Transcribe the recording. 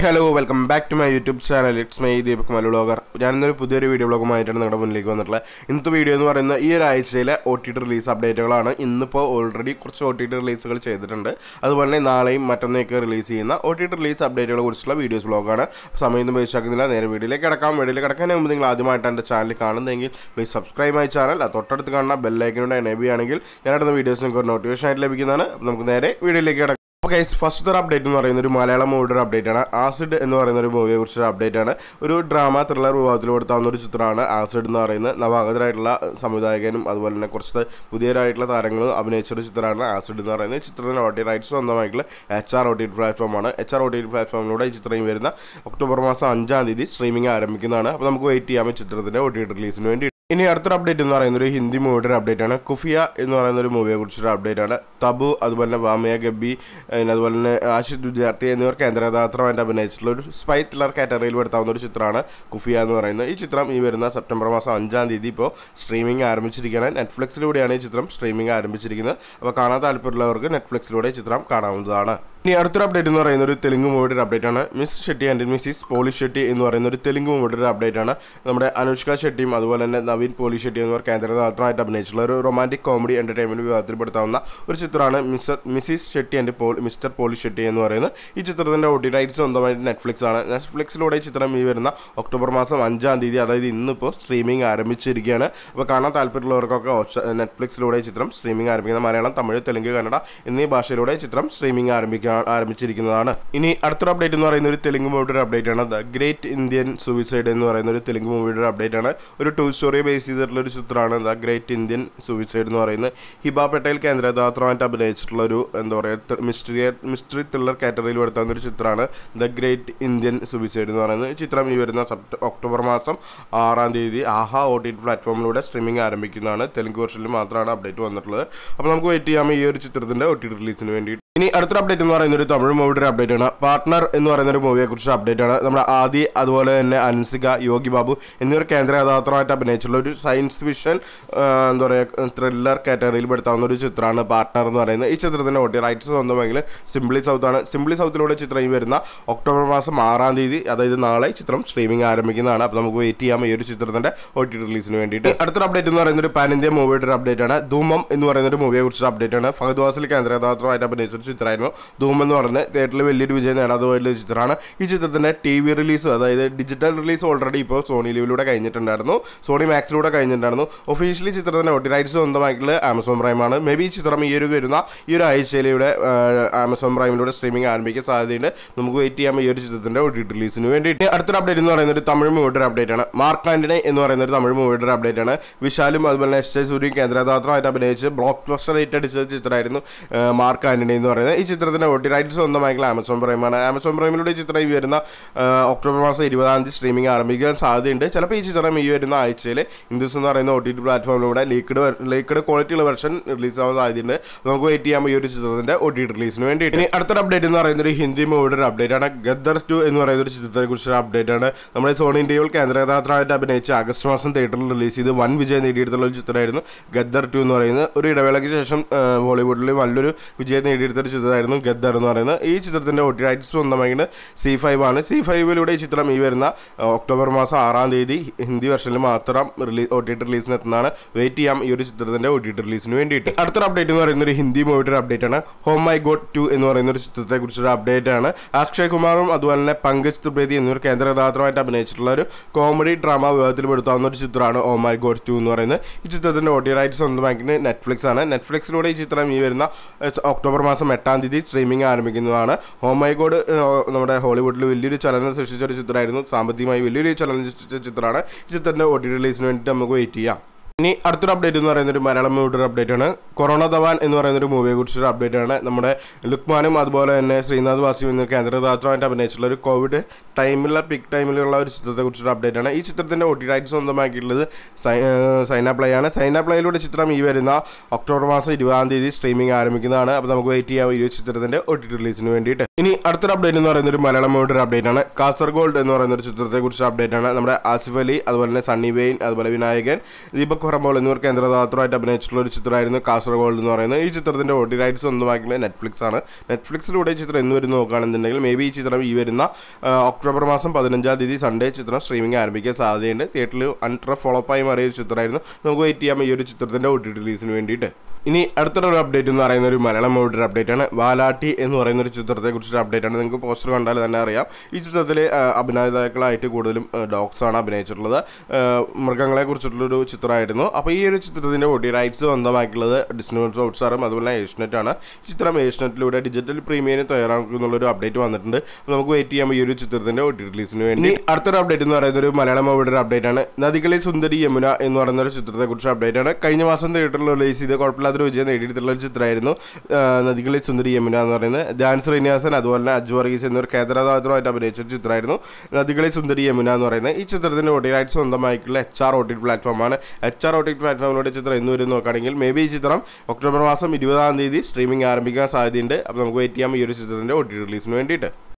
hello welcome back to my YouTube channel it's my Deepak Malu vlogger ഞാനിന്നൊരു പുതിയൊരു video വ്ളോഗുമായിട്ടാണ് നിങ്ങളുടെ മുന്നിലേക്ക് വന്നിട്ടുള്ളത് ഇന്നത്തെ വീഡിയോ എന്ന് പറയുന്ന ഈ ഒരു ആഴ്ചയിലെ ഒ ടി ടി റിലീസ് അപ്ഡേറ്റുകളാണ് ഇന്നിപ്പോൾ ഓൾറെഡി കുറച്ച് ഒ ടി ടി റിലീസുകൾ ചെയ്തിട്ടുണ്ട് അതുപോലെ തന്നെ നാളെയും മറ്റന്നേക്ക് റിലീസ് ചെയ്യുന്ന ഒ ടി ടി റിലീസ് അപ്ഡേറ്റുകളെ കുറിച്ചുള്ള വീഡിയോസ് വ്ളോഗാണ് സമയം ഉപയോഗിച്ചാക്കുന്നില്ല നേരെ വീഡിയോയിലേക്ക് കിടക്കാം വീഡിയോയിൽ കിടക്കാൻ മുമ്പ് നിങ്ങൾ ആദ്യമായിട്ട് എൻ്റെ ചാനൽ കാണുന്നതെങ്കിൽ പ്ലീസ് സബ്സ്ക്രൈബ് മൈ ചാനൽ അത് തൊട്ടടുത്ത് കാണുന്ന ബെല്ലൈക്കനോട് എനേബിൾ ആണെങ്കിൽ ഞാനിടുന്ന വീഡിയോസ് നിങ്ങൾക്ക് ഒരു നോട്ടിഫിക്കേഷൻ ആയിട്ട് ലഭിക്കുന്നതാണ് അപ്പോൾ നമുക്ക് നേരെ വീഡിയോയിലേക്ക് കിടക്കാം ഓക്കെ ഫസ്റ്റ് ഒരു അപ്ഡേറ്റ് എന്ന് പറയുന്നത് ഒരു മലയാളം മൂവിയുടെ അപ്ഡേറ്റ് ആണ് ആസിഡ് എന്ന് പറയുന്ന ഒരു മൂവിയെ കുറിച്ചൊരു അപ്ഡേറ്റ് ആണ് ഒരു ഡ്രാമ ത്രില്ലർ വിഭാഗത്തിൽ കൊടുത്താവുന്ന ഒരു ചിത്രമാണ് ആസിഡ് എന്ന് പറയുന്നത് നവാഗതരായിട്ടുള്ള സംവിധായകനും അതുപോലെ തന്നെ കുറച്ച് പുതിയതായിട്ടുള്ള താരങ്ങളും അഭിനയിച്ച ഒരു ചിത്രമാണ് ആസിഡ് എന്ന് പറയുന്നത് ഈ ചിത്രത്തിന് ഒ ടി റൈറ്റ്സ് സ്വന്തമായിട്ടുള്ള എച്ച് ആർ ഒ ടി പ്ലാറ്റ്ഫോമാണ് എച്ച് ആർ ഒ ടി പ്ലാറ്റ്ഫോമിലൂടെ ഈ ചിത്രം വരുന്ന ഒക്ടോബർ മാസം അഞ്ചാം തീയതി സ്ട്രീമിംഗ് ആരംഭിക്കുന്നതാണ് അപ്പോൾ നമുക്ക് വെയിറ്റ് ചെയ്യാം ഈ ചിത്രത്തിൻ്റെ ഒ ടി റിലീസിന് വേണ്ടി ഇനി അടുത്തൊരു അപ്ഡേറ്റ് എന്ന് പറയുന്നത് ഒരു ഹിന്ദി മൂവിയുടെ ഒരു അപ്ഡേറ്റ് ആണ് കുഫിയ എന്ന് പറയുന്ന ഒരു മൂവിയെ കുറിച്ചൊരു അപ്ഡേറ്റ് ആണ് തബു അതുപോലെ തന്നെ വാമയ ഗബി പിന്നെ അതുപോലെ തന്നെ ആഷിദ് വിദ്യാർത്ഥി എന്നിവർ കേന്ദ്രകഥാപാത്രമായിട്ട് അഭിനയിച്ചിട്ടുള്ള ഒരു സ്പൈ ത്രില്ലർ കാറ്റഗറിയിൽ പെടുത്താവുന്ന ഒരു ചിത്രമാണ് കുഫിയ എന്ന് പറയുന്നത് ഈ ചിത്രം ഈ വരുന്ന സെപ്റ്റംബർ മാസം അഞ്ചാം തീയതി ഇപ്പോൾ സ്ട്രീമിംഗ് ആരംഭിച്ചിരിക്കുകയാണ് നെറ്റ്ഫ്ലിക്സിലൂടെയാണ് ഈ ചിത്രം സ്ട്രീമിംഗ് ആരംഭിച്ചിരിക്കുന്നത് അപ്പോൾ കാണാൻ താല്പര്യമുള്ളവർക്ക് നെറ്റ്ഫ്ലിക്സിലൂടെ ഈ ചിത്രം കാണാവുന്നതാണ് ഇനി അടുത്തൊരു അപ്ഡേറ്റ് എന്ന് പറയുന്ന ഒരു തെലുങ്ക് മൂവിയുടെ ഒരു അപ്ഡേറ്റ് ആണ് Miss Shetty and Mrs Poli Shetty എന്ന് പറയുന്ന ഒരു തെലുങ്ക് മൂവിയുടെ ഒരു അപ്ഡേറ്റ് ആണ് നമ്മുടെ അനുഷ്ക ഷെട്ടിയും അതുപോലെ തന്നെ നവീൻ പോളി ഷെട്ടി എന്നിവർ കേന്ദ്രകഥാപാത്രമായിട്ട് അഭിനയിച്ചിട്ടുള്ള ഒരു റൊമാൻറ്റിക് കോമഡി എന്റർടൈൻമെന്റ് വിഭാഗത്തിൽപ്പെടുത്താവുന്ന ഒരു ചിത്രമാണ് Mr Mrs Shetty and Paul Mr Poli Shetty എന്ന് പറയുന്നത് ഈ ചിത്രത്തിന്റെ ഒ ടി റൈറ്റ്സ് സ്വന്തമായിട്ട് നെറ്റ്ഫ്ലിക്സ് ആണ് നെറ്റ്ഫ്ലിക്സിലൂടെ ഈ ചിത്രം ഈ വരുന്ന ഒക്ടോബർ മാസം അഞ്ചാം തീയതി അതായത് ഇന്നിപ്പോൾ സ്ട്രീമിംഗ് ആരംഭിച്ചിരിക്കുകയാണ് അപ്പോൾ കാണാൻ താല്പര്യമുള്ളവർക്കൊക്കെ നെറ്റ്ഫ്ലിക്സിലൂടെ ഈ ചിത്രം സ്ട്രീമിംഗ് ആരംഭിക്കുന്ന മലയാളം തമിഴ് തെലുങ്ക് കന്നഡ എന്നീ ഭാഷയിലൂടെ ഈ ചിത്രം സ്ട്രീമിംഗ് ആരംഭിക്കാൻ ആരംഭിച്ചിരിക്കുന്നതാണ് ഇനി അടുത്തൊരു അപ്ഡേറ്റ് എന്ന് പറയുന്ന ഒരു തെലുങ്ക് മൂവിയുടെ ഒരു അപ്ഡേറ്റ് ആണ് ദ ഗ്രേറ്റ് ഇന്ത്യൻ സൂയിസൈഡ് എന്ന് പറയുന്ന ഒരു തെലുങ്ക് മൂവിയുടെ ഒരു അപ്ഡേറ്റ് ആണ് ഒരു ടു സ്റ്റോറി ബേസ് ചെയ്തിട്ടുള്ള ഒരു ചിത്രമാണ് ദ ഗ്രേറ്റ് ഇന്ത്യൻ സൂയിസൈഡ് എന്ന് പറയുന്നത് ഹിബ പട്ടേൽ കേന്ദ്രകഥാപാത്രമായിട്ട് അഭിനയിച്ചിട്ടുള്ള ഒരു എന്താ പറയുക മിസ്റ്ററി മിസ്റ്ററി ത്രില്ലർ കാറ്റഗറിയിൽ പെടുത്താവുന്ന ഒരു ചിത്രമാണ് ദ ഗ്രേറ്റ് ഇന്ത്യൻ സൂയിസൈഡ് എന്ന് പറയുന്നത് ഈ ചിത്രം ഈ വരുന്ന സെപ്റ്റ ഒക്ടോബർ മാസം ആറാം തീയതി ആഹ ഒ ടി പ്ലാറ്റ്ഫോമിലൂടെ സ്ട്രീമിംഗ് ആരംഭിക്കുന്നതാണ് തെലുങ്ക് വെർഷനിൽ മാത്രമാണ് അപ്ഡേറ്റ് വന്നിട്ടുള്ളത് അപ്പോൾ നമുക്ക് വെയിറ്റ് ചെയ്യാം ഈ ഒരു ചിത്രത്തിൻ്റെ ഒ ടി റിലീസിന് വേണ്ടി ഇനി അടുത്തൊരു അപ്ഡേറ്റ് എന്ന് പറയുന്ന ഒരു തമിഴ് മൂവിയുടെ ഒരു അപ്ഡേറ്റ് ആണ് പാർട്ട്ണർ എന്ന് പറയുന്ന ഒരു മൂവിയെ കുറിച്ച് അപ്ഡേറ്റ് ആണ് നമ്മുടെ ആദി അതുപോലെ തന്നെ അൻസിക യോഗി ബാബു എന്നിവർ കേന്ദ്ര കഥാപാത്രമായിട്ട് അഭിനയിച്ചിട്ടുള്ള ഒരു സയൻസ് വിഷൻ എന്താ പറയുക ത്രില്ലർ കാറ്റഗറിയിൽ പെടുത്താവുന്ന ഒരു ചിത്രമാണ് പാർട്ട്ണർ എന്ന് പറയുന്നത് ഈ ചിത്രത്തിൻ്റെ ഒട്ടി റൈറ്റ്സ് സ്വന്തമെങ്കിൽ സിംപ്ലി സൗത്ത് ആണ് സിംപ്ലി സൗത്തിലൂടെ ചിത്രം ഈ വരുന്ന ഒക്ടോബർ മാസം ആറാം തീയതി അതായത് നാളെ ചിത്രം സ്ട്രീമിംഗ് ആരംഭിക്കുന്നതാണ് അപ്പോൾ നമുക്ക് വെയിറ്റ് ചെയ്യാം ഈ ഒരു ചിത്രത്തിൻ്റെ ഒ ടി റിലീസിന് വേണ്ടിയിട്ട് അടുത്തൊരു അപ്ഡേറ്റ് എന്ന് പറയുന്ന ഒരു പാൻ ഇന്ത്യ മൂവിയുടെ ഒരു അപ്ഡേറ്റ് ആണ് ധൂമം എന്ന് പറയുന്ന ഒരു മൂവിയെ കുറിച്ച് അപ്ഡേറ്റ് ആണ് ഫഹദ് വാസിൽ കേന്ദ്ര കഥാപാത്രമായിട്ട് അഭിനയിച്ച ഒരു ചിത്രമായിരുന്നു ധൂം എന്ന് പറഞ്ഞ് തിയേറ്ററിൽ വലിയൊരു വിജയം നേടാതെ പോയിട്ടുള്ള ഒരു ചിത്രമാണ് ഈ ചിത്രത്തിൻ്റെ ടി വി റിലീസ് അതായത് ഡിജിറ്റൽ റിലീസ് ഓൾറെഡി ഇപ്പോൾ സോണി ലിവിലൂടെ കഴിഞ്ഞിട്ടുണ്ടായിരുന്നു സോണി മാക്സിലൂടെ കഴിഞ്ഞിട്ടുണ്ടായിരുന്നു ഒഫീഷ്യലി ചിത്രത്തിൻ്റെ ഒട്ടി റൈറ്റ്സ് സ്വന്തമായിട്ടുള്ള ആമസോൺ പ്രൈമാണ് മേ ബി ഈ ചിത്രം ഈ ഒരു വരുന്ന ഈ ഒരു ആഴ്ചയിലൂടെ ആമസോൺ പ്രൈമിലൂടെ സ്ട്രീമിംഗ് ആരംഭിക്കാൻ സാധ്യതയുണ്ട് നമുക്ക് വെയിറ്റ് ചെയ്യാം ഈ ഒരു ചിത്രത്തിൻ്റെ ഒ ടി റിലീസിന് വേണ്ടിയിട്ട് അടുത്തൊരു അപ്ഡേറ്റ് എന്ന് പറയുന്നത് ഒരു തമിഴ് മൂവിയുടെ ഒരു അപ്ഡേറ്റ് ആണ് മാർക്ക് ആന്റണി എന്ന് പറയുന്ന ഒരു തമിഴ് മൂവിയുടെ ഒരു അപ്ഡേറ്റ് ആണ് വിശാലും അതുപോലെ തന്നെ എസ് ജെ സൂര്യയും കേന്ദ്രകഥാപാത്രമായിട്ട് അഭിനയിച്ച് ബ്ലോക്ക് ബസ്റ്റർ റേറ്റ് അടിച്ച ചിത്രമായിരുന്നു മാർക്ക് ആന്റണി എന്ന് പറയുന്നത് ഈ ചിത്രത്തിന്റെ ഒ ടി റൈറ്റ്സ് സ്വന്തമായിട്ടുള്ള ആമസോൺ പ്രൈമാണ് ആമസോൺ പ്രൈമിലൂടെ ഈ ചിത്രം ഈ വരുന്ന ഒക്ടോബർ മാസം ഇരുപതാം തീയതി സ്ട്രീമിംഗ് ആരംഭിക്കാൻ സാധ്യതയുണ്ട് ചിലപ്പോൾ ഈ ചിത്രം ഈ വരുന്ന ആഴ്ചയിൽ ഹിന്ദുസ് എന്ന് പറയുന്ന ഒ ടി ടി പ്ലാറ്റ്ഫോമിലൂടെ ലീക്ക്ഡ് ലീക്ക്ഡ് ക്വാളിറ്റിയുള്ള വെർഷൻ റിലീസ് ആവാൻ സാധ്യതയുണ്ട് നമുക്ക് വെയിറ്റ് ചെയ്യാം ഈ ഒരു ചിത്രത്തിന്റെ ഒ ടി ടി റിലീസിന് വേണ്ടിയിട്ട് ഇനി അടുത്തൊരു അപ്ഡേറ്റ് എന്ന് പറയുന്നത് ഒരു ഹിന്ദി മൂവിയുടെ ഒരു അപ്ഡേറ്റ് ആണ് ഗദ്ദർ ടു എന്ന് പറയുന്ന ഒരു ചിത്രത്തെ കുറിച്ചൊരു അപ്ഡേറ്റ് ആണ് നമ്മുടെ സോണി ഇന്ത്യയിൽ കേന്ദ്ര കഥാപാത്രമായിട്ട് അഭിനയിച്ച് ആഗസ്റ്റ് മാസം തിയേറ്ററിൽ റിലീസ് ചെയ്ത് വൻ വിജയം നേടിയെടുത്തുള്ള ഒരു ചിത്രമായിരുന്നു ഗദ്ദർ ടു എന്ന് പറയുന്നത് ഒരു ഇടവേളയ്ക്ക് ശേഷം ബോളിവുഡിൽ നല്ലൊരു വിജയം നേടിയെടുത്ത ഒരു ചിത്രമായിരുന്നു ഗദ്ദർ എന്ന് പറയുന്നത് ഈ ചിത്രത്തിന്റെ ഒ ടി റൈറ്റ്സ് സ്വന്തമായിട്ട് സി ഫൈവ് ആണ് സി ഫൈവിലൂടെ ഈ ചിത്രം ഈ വരുന്ന ഒക്ടോബർ മാസം ആറാം തീയതി ഹിന്ദി വെർഷനിൽ മാത്രം റിലീസ് ഒ ടി ടി റിലീസിന് എത്തുന്നതാണ് വെയിറ്റ് ചെയ്യാം ഈ ഒരു ചിത്രത്തിന്റെ ഒ ടി ടി റിലീസിന് വേണ്ടിയിട്ട് അടുത്തൊരു അപ്ഡേറ്റ് എന്ന് പറയുന്ന ഒരു ഹിന്ദി മൂവിയുടെ ഒരു അപ്ഡേറ്റ് ആണ് ഹോം മൈ ഗോഡ് ടു എന്ന് പറയുന്ന ഒരു ചിത്രത്തെ കുറിച്ചൊരു അപ്ഡേറ്റ് ആണ് അക്ഷയ് കുമാറും അതുപോലെ തന്നെ പങ്കജ് ത്രിവേദി എന്നിവർ കേന്ദ്ര കഥാപാത്രമായിട്ട് അഭിനയിച്ചിട്ടുള്ള ഒരു കോമഡി ഡ്രാമ വിഭാഗത്തിൽ പെടുത്താവുന്ന ഒരു ചിത്രമാണ് ഓ മൈ ഗോഡ് ടു എന്ന് പറയുന്നത് ഈ ചിത്രത്തിന്റെ ഒ ടി റൈറ്റ് സ്വന്തമാക്കിയിട്ട് നെറ്റ്ഫ്ലിക്സ് ആണ് നെറ്റ്ഫ്ലിക്സിലൂടെ ഈ ചിത്രം ഈ വരുന്ന ഒക്ടോബർ മാസം എട്ടാം തീയതി സ്ട്രീമിംഗ് ആരംഭിക്കുന്നതാണ് ഹോം മൈ ഗോഡ് നമ്മുടെ ഹോളിവുഡിൽ വലിയൊരു ചലനം സൃഷ്ടിച്ച ഒരു ചിത്രമായിരുന്നു സാമ്പത്തികമായി വലിയൊരു ചലനം സൃഷ്ടിച്ച ചിത്രമാണ് ഈ ചിത്രത്തിന്റെ ഒ ടി റിലീസിന് വേണ്ടിയിട്ട് നമുക്ക് വെയിറ്റ് ചെയ്യാം ഇനി അടുത്തൊരു അപ്ഡേറ്റ് എന്ന് പറയുന്ന ഒരു മലയാളം മൂവിയുടെ ഒരു അപ്ഡേറ്റ് ആണ് കൊറോണ ധവാൻ എന്ന് പറയുന്ന ഒരു മൂവിയെ കുറിച്ചൊരു അപ്ഡേറ്റ് ആണ് നമ്മുടെ ലുക്മാനും അതുപോലെ തന്നെ ശ്രീനാഥ് വാസിയും എന്ന കേന്ദ്രകഥാപാത്രമായിട്ട് അഭിനയിച്ചിട്ടുള്ള ഒരു കോവിഡ് ടൈമിലുള്ള പിക് ടൈമിലുള്ള ഒരു ചിത്രത്തെ കുറിച്ചൊരു അപ്ഡേറ്റ് ആണ് ഈ ചിത്രത്തിന്റെ ഒ ടി റൈറ്റ് സ്വന്തമാക്കിയിട്ടുള്ളത് സൈന പ്ലേ ആണ് സൈന പ്ലേയിലൂടെ ചിത്രം ഈ വരുന്ന ഒക്ടോബർ മാസം ഇരുപതാം തീയതി സ്ട്രീമിംഗ് ആരംഭിക്കുന്നതാണ് അപ്പോൾ നമുക്ക് വെയിറ്റ് ചെയ്യാം ഈ ഒരു ചിത്രത്തിന്റെ ഒ ടി റിലീസിന് വേണ്ടിയിട്ട് ഇനി അടുത്തൊരു അപ്ഡേറ്റ് എന്ന് പറയുന്ന ഒരു മലയാളം മൂവിയുടെ ഒരു അപ്ഡേറ്റ് ആണ് കാസർഗോഡ് എന്ന് പറയുന്ന ഒരു ചിത്രത്തെ കുറിച്ച് അപ്ഡേറ്റ് ആണ് നമ്മുടെ ആസിഫ് അലി അതുപോലെ തന്നെ സണ്ണി വെയിൻ അതുപോലെ വിനായകൻ ദീപക് ഖുറമോൾ എന്നിവർ കേന്ദ്രദാത്രമായിട്ട് അഭിനയിച്ചിട്ടുള്ള ഒരു ചിത്രമായിരുന്നു കാസർഗോഡ് എന്ന് പറയുന്നത് ഈ ചിത്രത്തിന്റെ ഓട്ടി റൈറ്റ്സ് സ്വന്തമാക്കിയുള്ള നെറ്റ്ഫ്ലിക്സ് ആണ് നെറ്റ്ഫ്ലിക്സിലൂടെ ഈ ചിത്രം എന്ന് വരുന്ന നോക്കുകയാണെന്നുണ്ടെങ്കിൽ മേ ബി ഈ ചിത്രം ഈ വരുന്ന ആ, ഒക്ടോബർ മാസം പതിനഞ്ചാം തീയതി സൺഡേ ചിത്രം സ്ട്രീമിംഗ് ആരംഭിക്കാൻ സാധ്യതയുണ്ട് തിയേറ്ററിൽ അൺട്ര ഫോളോപ്പായി മാറിയ ഒരു ചിത്രമായിരുന്നു നമുക്ക് വെയിറ്റ് ചെയ്യാം ഈ ഒരു ചിത്രത്തിന്റെ ഒ ടി റിലീസിന് വേണ്ടിയിട്ട് ഇനി അടുത്തൊരു അപ്ഡേറ്റ് എന്ന് പറയുന്ന ഒരു മലയാളം മൂവിയുടെ അപ്ഡേറ്റ് ആണ് വാലാട്ടി എന്ന് പറയുന്ന ഒരു ചിത്രത്തെ കുറിച്ചൊരു അപ്ഡേറ്റ് ആണ് നിങ്ങൾക്ക് പോസ്റ്റർ കണ്ടാൽ തന്നെ അറിയാം ഈ ചിത്രത്തിൽ അഭിനേതാക്കളായിട്ട് കൂടുതലും ഡോഗ്സ് ആണ് അഭിനയിച്ചിട്ടുള്ളത് ആ, മൃഗങ്ങളെ കുറിച്ചിട്ടുള്ളൊരു ചിത്രമായിരുന്നു അപ്പോൾ ഈ ഒരു ചിത്രത്തിന്റെ ഒടി റൈറ്റ്സ് സ്വന്തമാക്കിയുള്ളത് ഡിസ്നി ഹോട്ട്സ്റ്റാറും അതുപോലെ തന്നെ ഏഷ്യനെറ്റ് ആണ് ഈ ചിത്രം ഏഷ്യനെറ്റിലൂടെ ഡിജിറ്റൽ പ്രീമിയറിന് തയ്യാറാക്കുന്നുള്ളൊരു അപ്ഡേറ്റ് വന്നിട്ടുണ്ട് അപ്പോൾ നമുക്ക് വെയിറ്റ് ചെയ്യാം ഈ ഒരു ചിത്രത്തിന്റെ ഒടി റിലീസിന് വേണ്ടി അടുത്തൊരു അപ്ഡേറ്റ് എന്ന് പറയുന്നത് ഒരു മലയാളം മൂവിയുടെ അപ്ഡേറ്റ് ആണ് നദികളെ സുന്ദരി യമുന എന്ന് പറയുന്ന ഒരു ചിത്രത്തെ കുറിച്ച് അപ്ഡേറ്റ് ആണ് കഴിഞ്ഞ മാസം തിയേറ്ററിൽ റിലീസ് ചെയ്ത് കുഴപ്പമില്ലാത്തൊരു വിജയം നേടിയിട്ടുള്ള ഒരു ചിത്രമായിരുന്നു ആ, നദികളെ സുന്ദരി യമുന എന്ന് പറയുന്നത് ധ്യാൻ ശ്രീനിവാസൻ അതുപോലെ തന്നെ അജു വർഗീസ് എന്നിവർ കേന്ദ്രദാത്രമായിട്ട് അഭിനയിച്ച ഒരു ചിത്രമായിരുന്നു നദികളെ സുന്ദരി യമുന എന്ന് പറയുന്നത് ഈ ചിത്രത്തിന്റെ ഒടി റൈറ്റ്സ് സ്വന്തമായിട്ടുള്ള എച്ച് ആർ ഒ ടി പ്ലാറ്റ്ഫോമാണ് എച്ച് ആർ ഒ ടി പ്ലാറ്റ്ഫോമിലൂടെ ചിത്രം എന്ന് വരും നോക്കുകയാണെങ്കിൽ മേ ബി ഈ ചിത്രം ഒക്ടോബർ മാസം ഇരുപതാം തീയതി സ്ട്രീമിംഗ് ആരംഭിക്കാൻ സാധ്യതയുണ്ട് അപ്പോൾ നമുക്ക് വെയിറ്റ് ചെയ്യാം ഈ ഒരു ചിത്രത്തിന്റെ ഒ ടി റിലീസിന് വേണ്ടിയിട്ട്